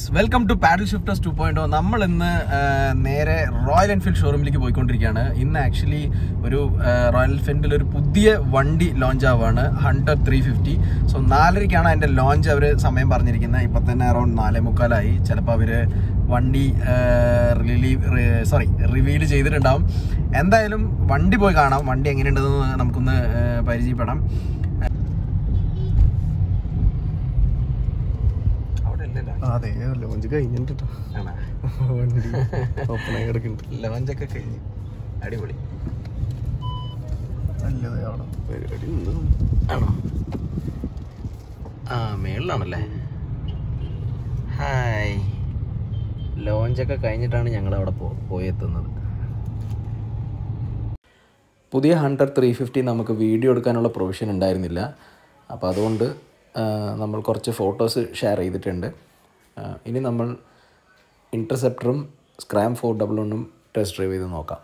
welcome to paddle shifters two point നമ്മൾ ഇന്ന് ആ, നേരെ റോയൽ എൻഫീൽഡ് ഷോറൂമിലേക്ക് പോയിക്കൊണ്ടിരിക്കുകയാണ് ഇന്ന് ആക്ച്വലി ഒരു ആ, റോയൽ എൻഫീൽഡിൽ ഒരു പുതിയ വണ്ടി ലോഞ്ച് ആവുകയാണ് ഹണ്ടർ ത്രീ ഫിഫ്റ്റി സോ നാലരയ്ക്കാണ് അതിന്റെ ലോഞ്ച് അവർ സമയം പറഞ്ഞിരിക്കുന്നത് ഇപ്പൊ തന്നെ അറൌണ്ട് നാലേ മുക്കാലായി ചിലപ്പോൾ അവര് വണ്ടി റിലീവ് സോറി റിവീൽ ചെയ്തിട്ടുണ്ടാവും എന്തായാലും വണ്ടി പോയി കാണാം വണ്ടി എങ്ങനെയുണ്ടെന്ന് നമുക്കൊന്ന് ആ, പരിചയപ്പെടാം അവിടെ ഇല്ലല്ലോ അതെ ലോഞ്ച് കഴിഞ്ഞിട്ടോ ആണോ വണ്ടി ഓപ്പണായി കിടക്കുന്നുണ്ട് ലോഞ്ചൊക്കെ കഴിഞ്ഞ് അടിപൊളി നല്ലത് അവിടെ പരിപാടി ഉണ്ട് ആണോ ആ മേളിലാണല്ലേ ഹായ് ലോഞ്ചൊക്കെ കഴിഞ്ഞിട്ടാണ് ഞങ്ങൾ അവിടെ പോ പോയെത്തുന്നത് പുതിയ ഹൺഡ്രഡ് ത്രീ ഫിഫ്റ്റി നമുക്ക് വീഡിയോ എടുക്കാനുള്ള പ്രൊവിഷൻ ഉണ്ടായിരുന്നില്ല അപ്പോൾ അതുകൊണ്ട് ആ, നമ്മൾ കുറച്ച് ഫോട്ടോസ് ഷെയർ ചെയ്തിട്ടുണ്ട് ആ, ഇനി നമ്മൾ ഇൻ്റർസെപ്റ്ററും സ്ക്രാം ഫോർ ഡബിൾ വണ്ണും ടെസ്റ്റ് ഡ്രൈവ് ചെയ്ത് നോക്കാം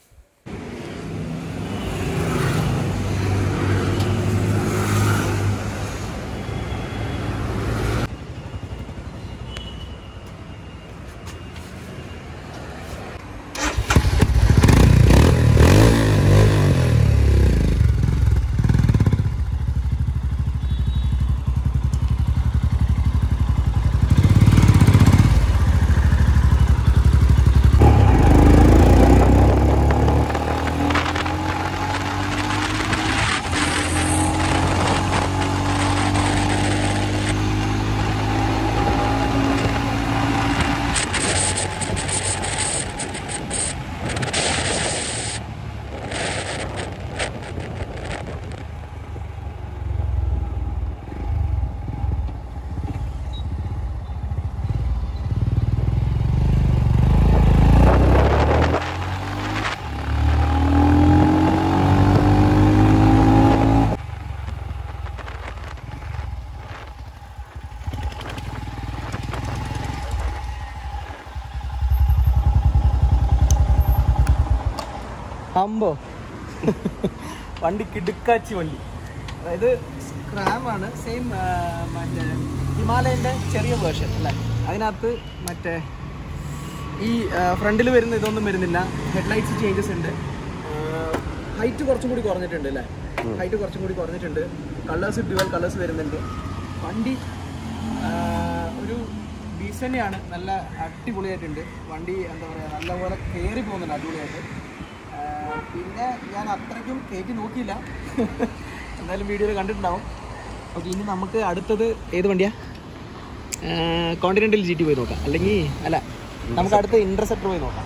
ഹംബോ വണ്ടി കിടുക്കാച്ചി വണ്ടി അതായത് സ്ക്രാം ആണ് സെയിം മറ്റേ ഹിമാലയൻ്റെ ചെറിയ വേർഷൻ അല്ലേ അതിനകത്ത് മറ്റേ ഈ ഫ്രണ്ടിൽ വരുന്ന ഇതൊന്നും വരുന്നില്ല ഹെഡ്ലൈറ്റ്സ് ചേഞ്ചസ് ഉണ്ട് ഹൈറ്റ് കുറച്ചും കൂടി കുറഞ്ഞിട്ടുണ്ട് അല്ലേ ഹൈറ്റ് കുറച്ചും കൂടി കുറഞ്ഞിട്ടുണ്ട് കളേഴ്സ് ഡ്യുവൽ കളേഴ്സ് വരുന്നുണ്ട് വണ്ടി ആ, ഒരു ഡീസൻ്റാണ് നല്ല അടിപൊളിയായിട്ടുണ്ട് വണ്ടി എന്താ പറയുക നല്ലപോലെ കയറി പോകുന്നുണ്ട് അടിപൊളിയായിട്ട് ആ, പിന്നെ ഞാൻ അത്രയ്ക്കും കയറ്റി നോക്കിയില്ല എന്തായാലും വീഡിയോയിൽ കണ്ടിട്ടുണ്ടാവും ഓക്കെ ഇനി നമുക്ക് അടുത്തത് ഏത് വണ്ടിയാ കോണ്ടിനെൻ്റൽ ജി ടി പോയി നോക്കാം അല്ലെങ്കിൽ അല്ല നമുക്ക് അടുത്ത ഇൻ്റർസെപ്റ്റർ പോയി നോക്കാം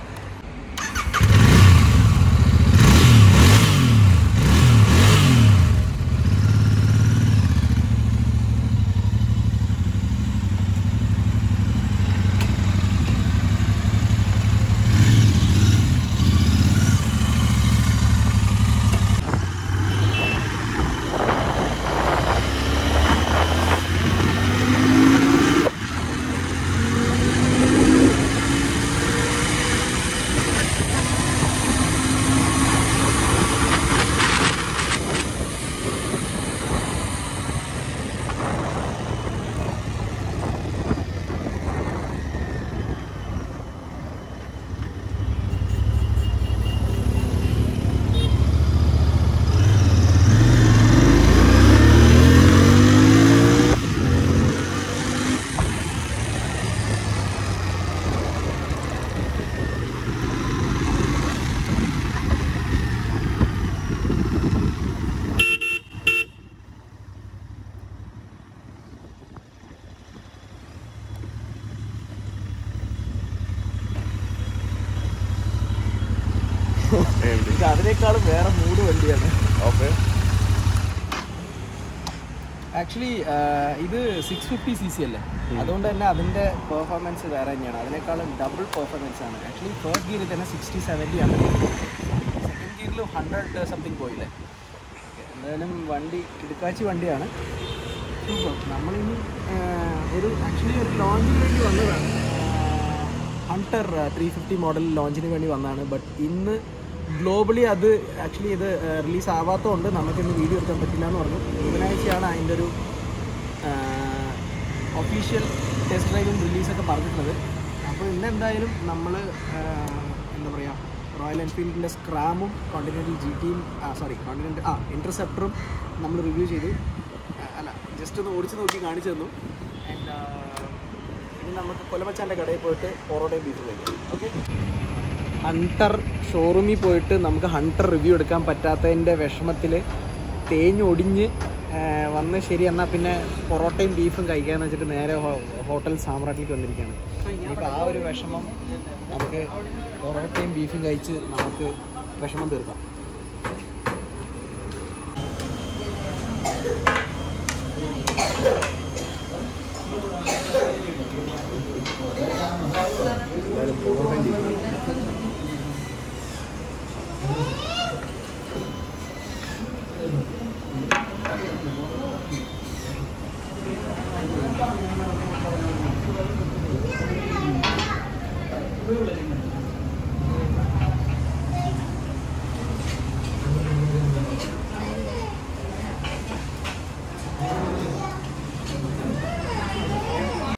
ഇത് അതിനേക്കാളും വേറെ മൂഡ് വണ്ടിയാണ് ഓക്കെ ആക്ച്വലി ഇത് സിക്സ് ഫിഫ്റ്റി സി സി അല്ലേ അതുകൊണ്ട് തന്നെ അതിൻ്റെ പെർഫോമൻസ് വേറെ തന്നെയാണ് അതിനേക്കാളും ഡബിൾ പെർഫോമൻസ് ആണ് ആക്ച്വലി ഫസ്റ്റ് ഗിയറിൽ തന്നെ സിക്സ്റ്റി സെവൻറ്റി ആണ് സെക്കൻഡ് ഗിയറിൽ ഹൺഡ്രഡ് സംതിങ് പോയില്ലേ Okay, എന്തായാലും വണ്ടി കിടക്കാച്ചി വണ്ടിയാണ് സൂപ്പർ നമ്മളിനി ആഹ്, ഒരു ആക്ച്വലി ഒരു ലോഞ്ചിന് വേണ്ടി വന്നതാണ് ഹണ്ടർ ത്രീ ഫിഫ്റ്റി മോഡൽ ലോഞ്ചിന് വേണ്ടി വന്നതാണ് ബട്ട് ഇന്ന് ഗ്ലോബലി അത് ആക്ച്വലി ഇത് റിലീസ് ആവാത്തതുകൊണ്ട് നമുക്കിന്ന് വീഡിയോ എടുക്കാൻ പറ്റില്ല എന്ന് പറഞ്ഞു ബുധനാഴ്ചയാണ് അതിൻ്റെ ഒരു ഒഫീഷ്യൽ ടെസ്റ്റ് ഡ്രൈവും റിലീസൊക്കെ പറഞ്ഞിട്ടുള്ളത് അപ്പോൾ ഇന്ന് എന്തായാലും നമ്മൾ എന്താ പറയുക റോയൽ എൻഫീൽഡിൻ്റെ സ്ക്രാമും കോണ്ടിനെൻ്റൽ ജി ടിയും സോറി കോണ്ടിനെൻ്റ് ആ ഇൻ്റർസെപ്റ്ററും നമ്മൾ റിവ്യൂ ചെയ്തു ആ, അല്ല ജസ്റ്റ് ഒന്ന് ഓടിച്ച് നോക്കി കാണിച്ചു തന്നു ആൻഡ് ഇനി നമുക്ക് കൊലമച്ചാൻ്റെ കടയിൽ പോയിട്ട് പൊറോട്ടയും ബീഫ് കഴിക്കാം ഓക്കെ ഹണ്ടർ ഷോറൂമിൽ പോയിട്ട് നമുക്ക് ഹണ്ടർ റിവ്യൂ എടുക്കാൻ പറ്റാത്തതിൻ്റെ വിഷമത്തിൽ തേഞ്ഞൊടിഞ്ഞ് ആ, വന്ന് ശരി എന്നാൽ പിന്നെ പൊറോട്ടയും ബീഫും കഴിക്കാന്ന് വെച്ചിട്ട് നേരെ ഹോ- ഹോട്ടൽ സാമ്രാട്ടിലേക്ക് വന്നിരിക്കുകയാണ് ഇനിയിപ്പോൾ ആ ഒരു വിഷമം നമുക്ക് പൊറോട്ടയും ബീഫും കഴിച്ച് നമുക്ക് വിഷമം തീർക്കാം